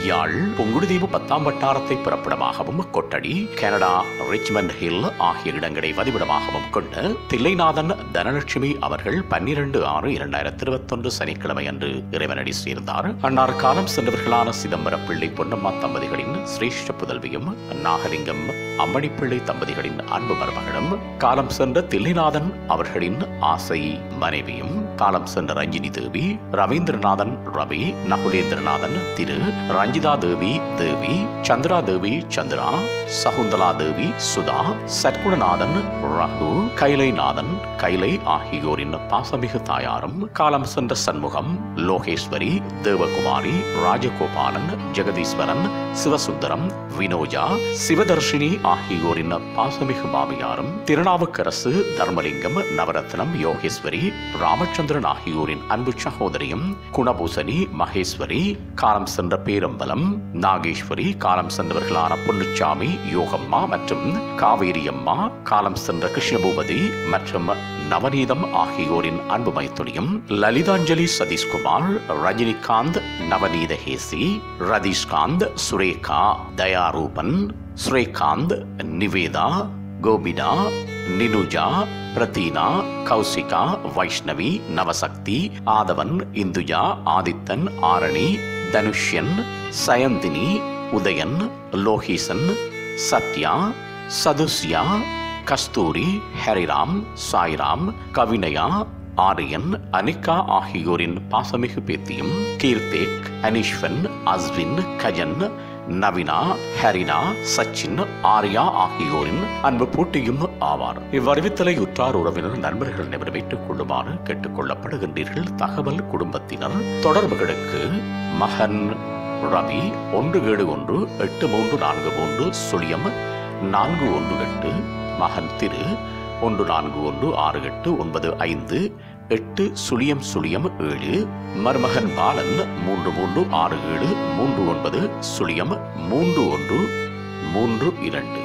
யாழ் புங்குடுதீவு பத்தாம் வட்டாரத்தை பிறப்பிடமாகவும் கொட்டடி கனடா ரிச்மண்ட் ஹில் ஆகிய இடங்களை வதிவிடமாகவும் கொண்ட தில்லைநாதன் தனலட்சுமி அவர்கள் பன்னிரண்டு ஆறு இரண்டாயிரத்தி இருபத்தொன்று சனிக்கிழமை அன்று இறைவனடி சேர்ந்தார் அன்னார் காலம் சென்றவர்களான சிதம்பரம் பிள்ளை பொன்னம்மா தம்பதிகளின் சிரேஷ்ட புதல்வியும் நாகலிங்கம் அம்மணிப்பிள்ளை தம்பதிகளின் அன்பு மருமகளும் காலம் சென்ற தில்லைநாதன் அவர்களின் ஆசை மனைவியும் காலம் சென்ற ரஞ்சினி தேவி ரவீந்திரநாதன் ரவி நகுலேந்திரநாதன் திரு ரஞ்சிதா தேவி தேவி சந்திரா தேவி சந்திரா சகுந்தலா தேவி சுதா சத்குணநாதன் ரகு கைலைநாதன் கைலை ஆகியோரின் பாசமிகு தாயாரும் காலம் சென்ற சண்முகம் லோகேஸ்வரி தேவகுமாரி ராஜகோபாலன் ஜெகதீஸ்வரன் சிவசுந்தரம் வினோஜா சிவதர்ஷினி ஆகியோரின் பாசமிகு மாமியாரும் திருநாவுக்கரசு தர்மலிங்கம் நவரத்னம் யோகேஸ்வரி ராமச்சந்திரன் ஆகியோரின் அன்பு சகோதரியும் குணபூசணி மகேஸ்வரி காலம் சென்ற பேரம்பலம் நாகேஸ்வரி காலம் சென்றவர்களான பொன்னுச்சாமி யோகம்மா மற்றும் காவேரியம்மா காலம் சென்ற கிருஷ்ணபூபதி மற்றும் நவநீதம் ஆகியோரின் அன்பு மைத்துனியும் லலிதாஞ்சலி சதீஷ்குமார் ரஜினிகாந்த் நவநீத ஹேசி ரதீஷ்காந்த் சுரேகா தயாரூபன் ஸ்ரீகாந்த் நிவேதா கோபினா நினுஜா பிரதீனா கௌசிகா வைஷ்ணவி நவசக்தி ஆதவன் இந்துஜா ஆதித்தன் ஆரணி தனுஷ்யன் சயந்தினி உதயன் லோகீசன் சத்யா சதுஸ்யா கஸ்தூரி ஹரிராம் சாய்ராம் கவினயா ஆரியன் அனிகா ஆகியோரின் பாசமிகு பேத்தியும் கீர்த்தேக் அனிஷ்வன் அஸ்வின் கஜன் நவினா ஹரினா சச்சின் ஆர்யா ஆகியோரின் அன்பு போட்டியும் ஆவார் இவ்வறிவித்தலை உற்றார் உறவினர் நண்பர்கள் நிறைவேற்றுக் கொள்ளுமாறு கேட்டுக் கொள்ளப்படுகின்றீர்கள் தகவல் குடும்பத்தினர் தொடர்புகளுக்கு மகன் ரவி ஒன்று ஏழு ஒன்று எட்டு மூன்று நான்கு மூன்று சுழியம் நான்கு ஒன்று எட்டு மகன் திரு ஒன்று நான்கு ஒன்று ஆறு எட்டு ஒன்பது ஐந்து எட்டு சுழியம் சுழியம் ஏழு மருமகன் பாலன் மூன்று மூன்று ஆறு ஏழு மூன்று ஒன்பது சுழியம் மூன்று ஒன்று மூன்று இரண்டு